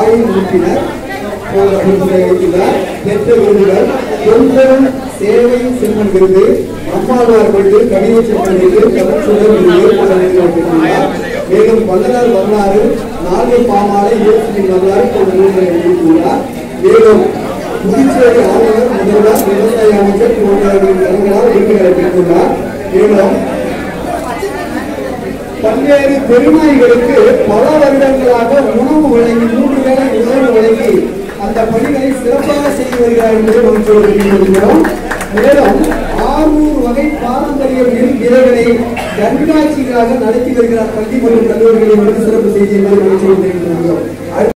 வாயில் உறுப்பினர் போன்ற விருதுகளை வைத்துள்ளார் பெற்ற விருதுகள் தொண்டரும் சேவை செல்வன் விருது அம்மாவார் விருது கவிதை செல்வன் விருது கவர்ச்சுடர் விருது போன்ற விருதுகளை பெற்றுள்ளார் மேலும் வல்லநாள் வரலாறு நாகை பாமாலை இயேசுவின் வரலாறு போன்ற விருதுகளை பெற்றுள்ளார் மேலும் புதுச்சேரி ஆளுநர் முதல்வர் விவசாய அமைச்சர் போன்ற விருதுகளால் விருதுகளை பெற்றுள்ளார் மேலும் பல்வேறு பெருநாய்களுக்கு பல வருடங்களாக உணவு வழங்கி மூன்று வேளை உணவு வழங்கி அந்த பணிகளை சிறப்பாக செய்து வருகிறார் என்பதை மகிழ்ச்சியோடு தெரிவிக்கிறோம் மேலும் ஆறுநூறு வகை பாரம்பரிய வில் விதைகளை கண்காட்சிகளாக நடத்தி வருகிறார் பள்ளி மற்றும் கல்லூரிகளில் வந்து சிறப்பு செய்தி என்பதை மகிழ்ச்சியோடு தெரிவிக்கிறோம்